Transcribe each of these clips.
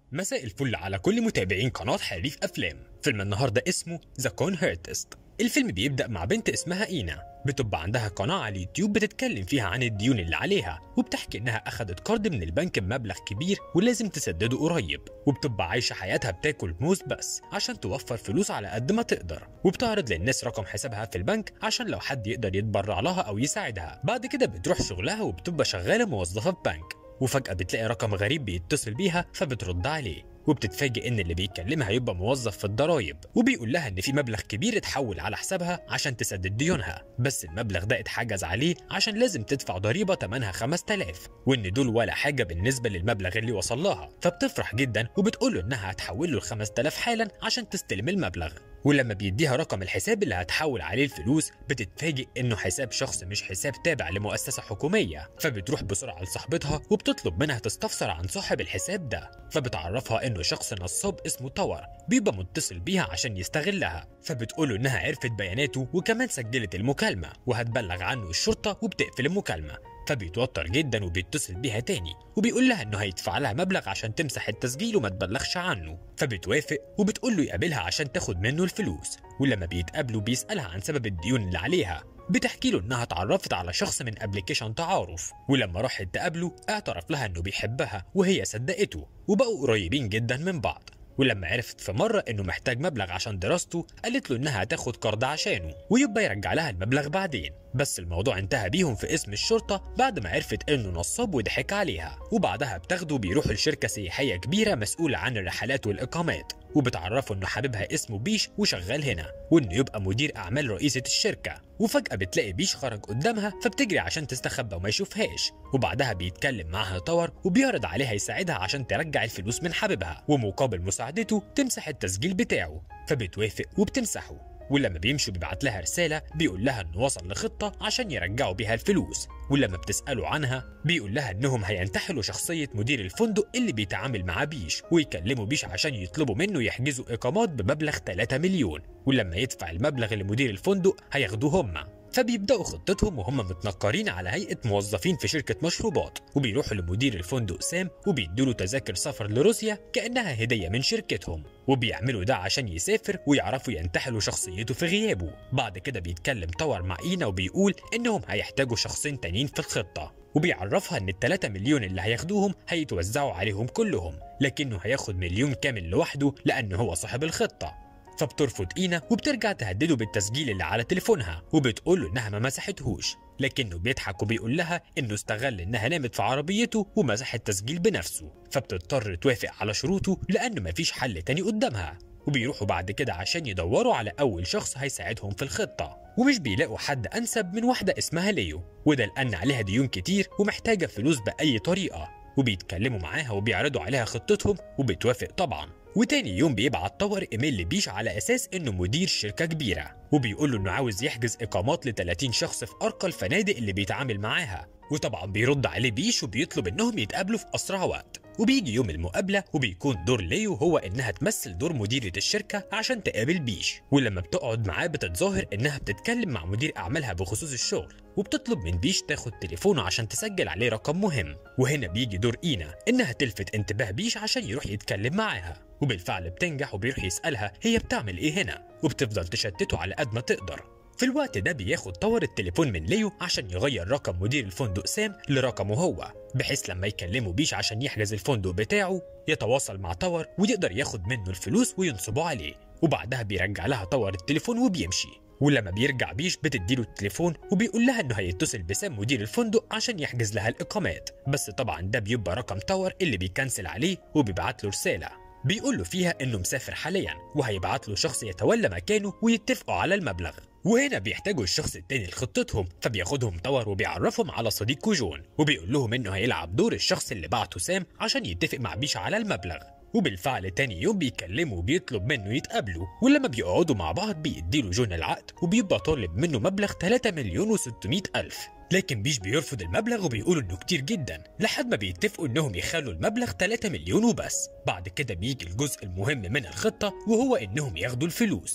مساء الفل على كل متابعين قناة حريف أفلام فيلم النهاردة اسمه ذا كون هيرتست الفيلم بيبدأ مع بنت اسمها إينا بتبقى عندها قناة على اليوتيوب بتتكلم فيها عن الديون اللي عليها وبتحكي إنها أخدت قرض من البنك بمبلغ كبير ولازم تسدده قريب وبتبقى عايشة حياتها بتاكل موز بس عشان توفر فلوس على قد ما تقدر وبتعرض للناس رقم حسابها في البنك عشان لو حد يقدر يتبرع لها أو يساعدها بعد كده بتروح شغلها وبتبقى شغالة موظفة في بنك وفجأة بتلاقي رقم غريب بيتصل بيها فبترد عليه وبتتفاجئ ان اللي بيكلمها يبقى موظف في الضرايب وبيقول لها ان في مبلغ كبير اتحول على حسابها عشان تسدد ديونها بس المبلغ ده اتحجز عليه عشان لازم تدفع ضريبه ثمنها 5000 وان دول ولا حاجه بالنسبه للمبلغ اللي وصل لها فبتفرح جدا وبتقول له انها هتحول له ال 5000 حالا عشان تستلم المبلغ ولما بيديها رقم الحساب اللي هتحول عليه الفلوس بتتفاجئ انه حساب شخص مش حساب تابع لمؤسسه حكوميه فبتروح بسرعه لصاحبتها وبتطلب منها تستفسر عن صاحب الحساب ده فبتعرفها انه شخص نصاب اسمه تاور بيبقى متصل بيها عشان يستغلها فبتقوله انها عرفت بياناته وكمان سجلت المكالمه وهتبلغ عنه الشرطه وبتقفل المكالمه فبيتوتر جدا وبيتصل بيها تاني وبيقول لها انه هيدفع لها مبلغ عشان تمسح التسجيل وما تبلغش عنه فبتوافق وبتقول له يقابلها عشان تاخد منه الفلوس ولما بيتقابلوا بيسألها عن سبب الديون اللي عليها بتحكي له انها اتعرفت على شخص من ابلكيشن تعارف ولما راحت تقابله اعترف لها انه بيحبها وهي صدقته وبقوا قريبين جدا من بعض ولما عرفت في مرة إنه محتاج مبلغ عشان دراسته قالت له إنها هتاخد قرض عشانه ويبقى يرجع لها المبلغ بعدين بس الموضوع انتهى بيهم في اسم الشرطة بعد ما عرفت إنه نصاب وضحك عليها وبعدها بتاخده بيروحوا لشركة سياحية كبيرة مسؤولة عن الرحلات والإقامات وبتعرفه إنه حبيبها اسمه بيش وشغال هنا وإنه يبقى مدير أعمال رئيسة الشركة وفجأة بتلاقي بيش خرج قدامها فبتجري عشان تستخبى وما يشوفهاش وبعدها بيتكلم معاها تاور وبيعرض عليها يساعدها عشان ترجع الفلوس من حبيبها ومقابل مساعدته تمسح التسجيل بتاعه فبتوافق وبتمسحه ولما بيمشوا بيبعت لها رسالة بيقول لها انه وصل لخطة عشان يرجعوا بيها الفلوس ولما بتسأله عنها بيقول لها انهم هينتحلوا شخصية مدير الفندق اللي بيتعامل مع بيش ويكلموا بيش عشان يطلبوا منه يحجزوا اقامات بمبلغ 3 مليون ولما يدفع المبلغ لمدير الفندق هياخدوه هما فبيبدأوا خطتهم وهم متنكرين على هيئة موظفين في شركة مشروبات وبيروحوا لمدير الفندق سام وبيدوله تذاكر سفر لروسيا كأنها هدية من شركتهم وبيعملوا ده عشان يسافر ويعرفوا ينتحلوا شخصيته في غيابه بعد كده بيتكلم تاور مع إينا وبيقول إنهم هيحتاجوا شخصين تانيين في الخطة وبيعرفها ان التلاتة مليون اللي هياخدوهم هيتوزعوا عليهم كلهم لكنه هياخد مليون كامل لوحده لانه هو صاحب الخطة فبترفض إينا وبترجع تهدده بالتسجيل اللي على تليفونها وبتقول له إنها ما مسحتهوش لكنه بيضحك وبيقول لها إنه استغل إنها نامت في عربيته ومسح التسجيل بنفسه فبتضطر توافق على شروطه لأنه مفيش حل تاني قدامها وبيروحوا بعد كده عشان يدوروا على أول شخص هيساعدهم في الخطة ومش بيلاقوا حد أنسب من واحدة اسمها ليو وده لأن عليها ديون كتير ومحتاجة فلوس بأي طريقة وبيتكلموا معاها وبيعرضوا عليها خطتهم وبتوافق طبعا وتاني يوم بيبعت طور ايميل لبيش على اساس انه مدير شركه كبيره وبيقول له انه عاوز يحجز اقامات ل 30 شخص في ارقى الفنادق اللي بيتعامل معاها وطبعا بيرد عليه بيش وبيطلب انهم يتقابلوا في اسرع وقت وبيجي يوم المقابلة وبيكون دور ليو هو إنها تمثل دور مديرة الشركة عشان تقابل بيش ولما بتقعد معاه بتتظاهر إنها بتتكلم مع مدير أعمالها بخصوص الشغل وبتطلب من بيش تاخد تليفونه عشان تسجل عليه رقم مهم وهنا بيجي دور إينا إنها تلفت انتباه بيش عشان يروح يتكلم معاها وبالفعل بتنجح وبيروح يسألها هي بتعمل إيه هنا وبتفضل تشتته على قد ما تقدر في الوقت ده بياخد طور التليفون من ليو عشان يغير رقم مدير الفندق سام لرقمه هو بحيث لما يكلمه بيش عشان يحجز الفندق بتاعه يتواصل مع طور ويقدر ياخد منه الفلوس وينصبوا عليه وبعدها بيرجع لها طور التليفون وبيمشي ولما بيرجع بيش بتديله التليفون وبيقول لها انه هيتصل بسام مدير الفندق عشان يحجز لها الاقامات بس طبعا ده بيبقى رقم تاور اللي بيكنسل عليه وبيبعت له رساله بيقول له فيها انه مسافر حاليا وهيبعت له شخص يتولى مكانه ويتفقوا على المبلغ وهنا بيحتاجوا الشخص التاني لخطتهم فبياخدهم تاور وبيعرفهم على صديقه جون وبيقول لهم انه هيلعب دور الشخص اللي بعته سام عشان يتفق مع بيش على المبلغ وبالفعل تاني يوم بيكلمه وبيطلب منه يتقابلوا ولما بيقعدوا مع بعض بيديله جون العقد وبيبقى طالب منه مبلغ 3 مليون و600 ألف لكن بيش بيرفض المبلغ وبيقول انه كتير جدا لحد ما بيتفقوا انهم يخلوا المبلغ 3 مليون وبس بعد كده بيجي الجزء المهم من الخطة وهو انهم ياخدوا الفلوس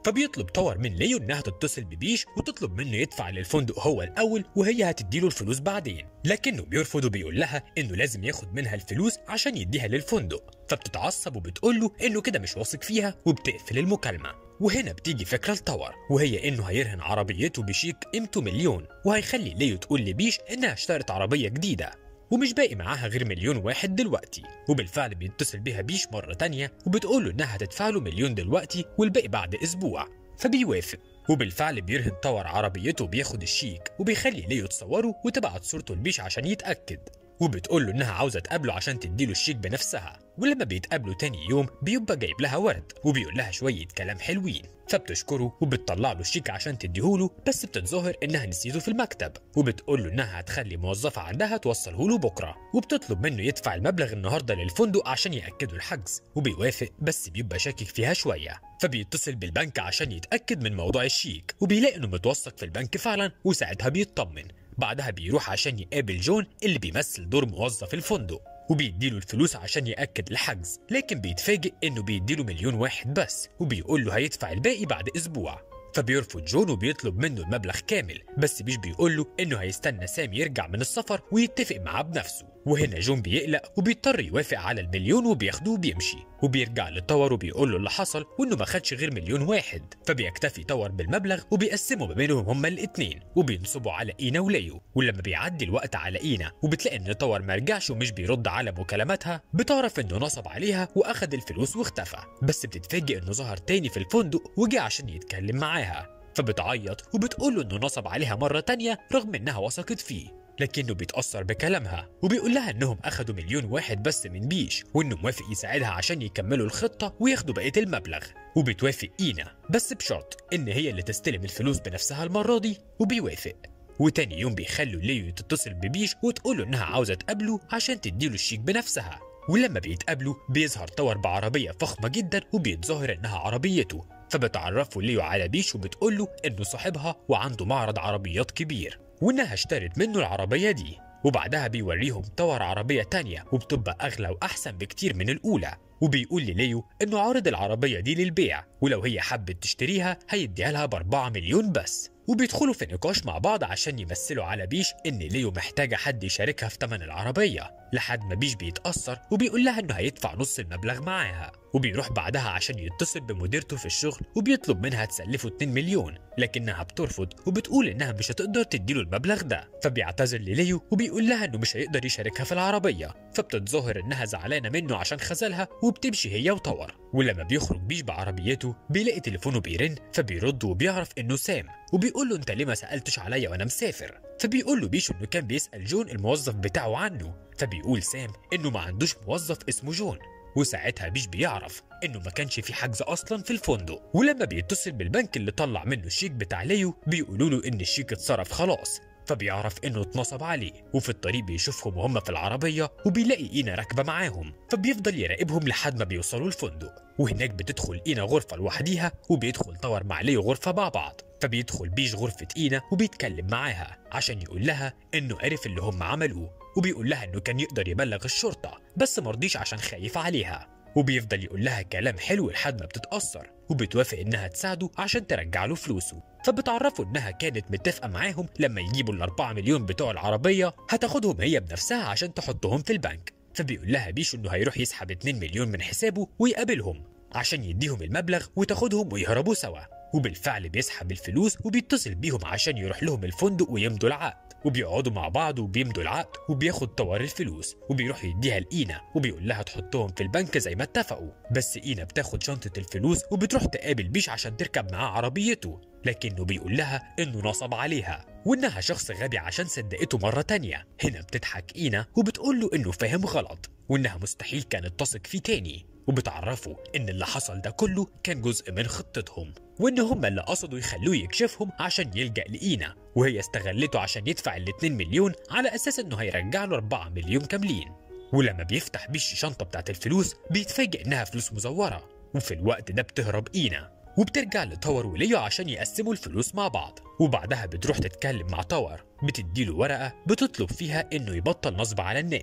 فبيطلب تاور من ليو انها تتصل ببيش وتطلب منه يدفع للفندق هو الاول وهي هتديله الفلوس بعدين لكنه بيرفض وبيقول لها انه لازم ياخد منها الفلوس عشان يديها للفندق فبتتعصب وبتقول له انه كده مش واثق فيها وبتقفل المكالمه وهنا بتيجي فكره لتاور وهي انه هيرهن عربيته بشيك قيمته مليون وهيخلي ليو تقول لبيش انها اشترت عربيه جديده ومش باقي معاها غير مليون واحد دلوقتي وبالفعل بيتصل بيها بيش مرة تانية وبتقول له إنها هتدفع له مليون دلوقتي والباقي بعد أسبوع فبيوافق وبالفعل بيرهن طور عربيته وبياخد الشيك وبيخلي ليو تصوره وتبعت صورته لبيش عشان يتأكد وبتقول له إنها عاوزة تقابله عشان تديله الشيك بنفسها ولما بيتقابلوا تاني يوم بيبقى جايب لها ورد وبيقول لها شوية كلام حلوين فبتشكره وبتطلع له الشيك عشان تديهوله بس بتتظاهر انها نسيته في المكتب وبتقول له انها هتخلي موظفة عندها توصله له بكرة وبتطلب منه يدفع المبلغ النهارده للفندق عشان يأكدوا الحجز وبيوافق بس بيبقى شاكك فيها شوية فبيتصل بالبنك عشان يتأكد من موضوع الشيك وبيلاقي انه متوثق في البنك فعلا وساعتها بيطمن بعدها بيروح عشان يقابل جون اللي بيمثل دور موظف الفندق وبيديله الفلوس عشان يأكد الحجز لكن بيتفاجئ انه بيديله مليون واحد بس وبيقول له هيدفع الباقي بعد اسبوع فبيرفض جون وبيطلب منه المبلغ كامل بس بيش بيقول له انه هيستنى سام يرجع من السفر ويتفق معاه بنفسه وهنا جون بيقلق وبيضطر يوافق على المليون وبياخده وبيمشي وبيرجع لتاور وبيقول له اللي حصل وانه ما خدش غير مليون واحد فبيكتفي تاور بالمبلغ وبيقسمه ما بينهم هما الاتنين وبينصبوا على اينا وليو ولما بيعدي الوقت على اينا وبتلاقي ان تاور ما رجعش ومش بيرد على مكالماتها بتعرف انه نصب عليها واخد الفلوس واختفى بس بتتفاجئ انه ظهر تاني في الفندق وجه عشان يتكلم معاها فبتعيط وبتقول له انه نصب عليها مرة تانية رغم انها وثقت فيه لكنه بيتأثر بكلامها وبيقول لها انهم اخدوا مليون واحد بس من بيش وانه موافق يساعدها عشان يكملوا الخطة وياخدوا بقية المبلغ وبتوافق اينا بس بشرط ان هي اللي تستلم الفلوس بنفسها المرة دي وبيوافق وتاني يوم بيخلوا ليو تتصل ببيش وتقوله انها عاوزة تقابله عشان تديله الشيك بنفسها ولما بيتقابلوا بيظهر تاور بعربية فخمة جدا وبيتظاهر انها عربيته فبتعرفه ليو على بيش وبتقول له انه صاحبها وعنده معرض عربيات كبير وانها اشترت منه العربية دي وبعدها بيوريهم طور عربية تانية وبتبقى أغلى وأحسن بكتير من الأولى وبيقول لليو إنه عارض العربية دي للبيع ولو هي حبت تشتريها هيديها لها بأربعة مليون بس وبيدخلوا في نقاش مع بعض عشان يمثلوا على بيش إن ليو محتاجة حد يشاركها في تمن العربية لحد ما بيش بيتأثر وبيقول لها إنه هيدفع نص المبلغ معاها وبيروح بعدها عشان يتصل بمديرته في الشغل وبيطلب منها تسلفه 2 مليون لكنها بترفض وبتقول انها مش هتقدر تديله المبلغ ده فبيعتذر لليو وبيقول لها انه مش هيقدر يشاركها في العربيه فبتتظاهر انها زعلانه منه عشان خذلها وبتمشي هي وطور ولما بيخرج بيش بعربيته بيلاقي تليفونه بيرن فبيرد وبيعرف انه سام وبيقول له انت ليه ما سالتش عليا وانا مسافر فبيقول له بيشو انه كان بيسال جون الموظف بتاعه عنه فبيقول سام انه ما عندوش موظف اسمه جون وساعتها بيش بيعرف انه ما كانش في حجز اصلا في الفندق ولما بيتصل بالبنك اللي طلع منه الشيك بتاع ليو بيقولوا له ان الشيك اتصرف خلاص فبيعرف انه اتنصب عليه وفي الطريق بيشوفهم وهم في العربيه وبيلاقي اينا راكبه معاهم فبيفضل يراقبهم لحد ما بيوصلوا الفندق وهناك بتدخل اينا غرفه لوحديها وبيدخل طور مع ليو غرفه مع بعض فبيدخل بيش غرفة إينا وبيتكلم معاها عشان يقول لها إنه عرف اللي هم عملوه وبيقول لها إنه كان يقدر يبلغ الشرطة بس مرضيش عشان خايف عليها وبيفضل يقول لها كلام حلو لحد ما بتتأثر وبتوافق إنها تساعده عشان ترجع له فلوسه فبتعرفه إنها كانت متفقة معاهم لما يجيبوا الأربعة مليون بتوع العربية هتاخدهم هي بنفسها عشان تحطهم في البنك فبيقول لها بيشو إنه هيروح يسحب 2 مليون من حسابه ويقابلهم عشان يديهم المبلغ وتاخدهم ويهربوا سوا وبالفعل بيسحب الفلوس وبيتصل بيهم عشان يروح لهم الفندق ويمضوا العقد وبيقعدوا مع بعض وبيمضوا العقد وبياخد طوار الفلوس وبيروح يديها لإينا وبيقول لها تحطهم في البنك زي ما اتفقوا بس إينا بتاخد شنطة الفلوس وبتروح تقابل بيش عشان تركب معاه عربيته لكنه بيقول لها انه نصب عليها وانها شخص غبي عشان صدقته مرة تانية هنا بتضحك إينا وبتقول له انه فاهم غلط وانها مستحيل كانت تثق فيه تاني وبتعرفه ان اللي حصل ده كله كان جزء من خطتهم وان هم اللي قصدوا يخلوه يكشفهم عشان يلجأ لإينا وهي استغلته عشان يدفع ال 2 مليون على اساس انه هيرجع له 4 مليون كاملين ولما بيفتح بيش الشنطه بتاعت الفلوس بيتفاجئ انها فلوس مزوره وفي الوقت ده بتهرب إينا وبترجع لتاور وليو عشان يقسموا الفلوس مع بعض وبعدها بتروح تتكلم مع تاور بتديله ورقة بتطلب فيها انه يبطل نصب على الناس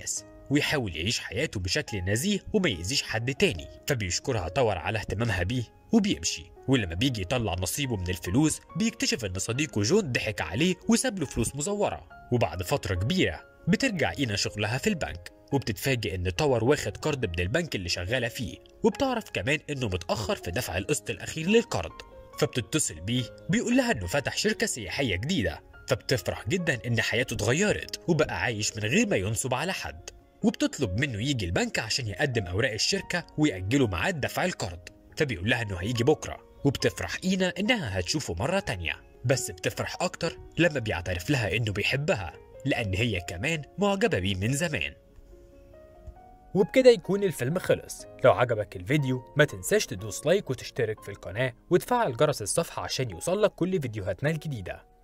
ويحاول يعيش حياته بشكل نزيه وما يأذيش حد تاني فبيشكرها تاور على اهتمامها بيه وبيمشي ولما بيجي يطلع نصيبه من الفلوس بيكتشف ان صديقه جون ضحك عليه وساب له فلوس مزوره وبعد فتره كبيره بترجع اينا شغلها في البنك وبتتفاجئ ان تاور واخد قرض من البنك اللي شغاله فيه وبتعرف كمان انه متاخر في دفع القسط الاخير للقرض فبتتصل بيه بيقول لها انه فتح شركه سياحيه جديده فبتفرح جدا ان حياته اتغيرت وبقى عايش من غير ما ينصب على حد وبتطلب منه يجي البنك عشان يقدم اوراق الشركه ويأجلوا ميعاد دفع القرض فبيقول لها انه هيجي بكره وبتفرح اينا انها هتشوفه مره تانية بس بتفرح اكتر لما بيعترف لها انه بيحبها لان هي كمان معجبه بيه من زمان وبكده يكون الفيلم خلص لو عجبك الفيديو ما تنساش تدوس لايك وتشترك في القناة وتفعل جرس الصفحة عشان يوصلك كل فيديوهاتنا الجديدة